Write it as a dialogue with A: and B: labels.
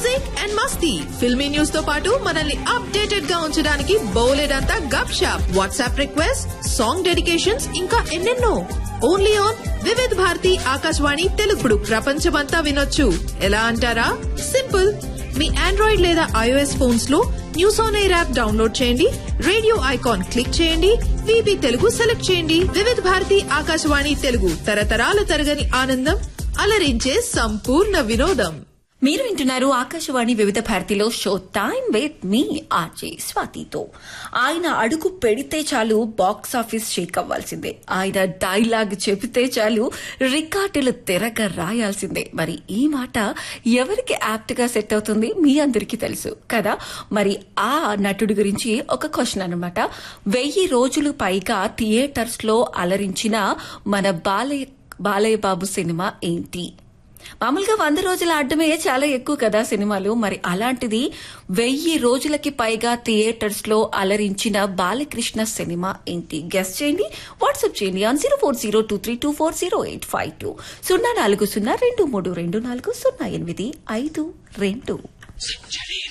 A: music and మస్తీ filmy news తో పాటు మనల్ని అప్డేటెడ్ గా ఉంచడానికి బోలెడంతా గప్ షాప్ వాట్సాప్ రిక్వెస్ట్ సాంగ్ డెడికేషన్స్ ఇంకా ఎన్నెన్నో ఓన్లీ ఆన్ వివిధ్ భారతి ఆకాశవాణి తెలుగుడు ప్రపంచమంతా వినొచ్చు ఎలా అంటారా సింపుల్ మీ ఆండ్రాయిడ్ లేదా ఐఓఎస్ ఫోన్స్ లో news on AIR app download చేయండి రేడియో ఐకాన్ క్లిక్ చేయండి విబి తెలుగు సెలెక్ట్ చేయండి వివిధ భారతి ఆకాశవాణి తెలుగు తరతరాల తరగని ఆనందం అలరించే సంపూర్ణ వినోదం
B: మీరు వింటున్నారు ఆకాశవాణి వివిధ భారతిలో షో టైం విత్ మీ ఆర్జే స్వాతితో ఆయన అడుగు పెడితే చాలు బాక్స్ ఆఫీస్ షేక్ అవ్వాల్సిందే ఆయన డైలాగ్ చెబితే చాలు రికార్డులు తెరక రాయాల్సిందే మరి ఈ మాట ఎవరికి యాప్ట్ గా సెట్ అవుతుంది మీ అందరికీ తెలుసు కదా మరి ఆ నటుడి గురించి ఒక క్వశ్చన్ అనమాట వెయ్యి రోజులు పైగా థియేటర్స్ లో అలరించిన మన బాలయ్య బాలయ్య బాబు సినిమా ఏంటి మామూలుగా వంద రోజుల ఆడడమే చాలా ఎక్కువ కదా సినిమాలు మరి అలాంటిది వెయ్యి రోజులకి పైగా థియేటర్స్ లో అలరించిన బాలకృష్ణ సినిమా ఏంటి గెస్ట్ చేయండి వాట్సాప్ చేయండి on zero four zero two three two four zero eight five two సున్నా నాలుగు సున్నా రెండు మూడు రెండు నాలుగు సున్నా ఎనిమిది ఐదు రెండు
C: సెంచరీ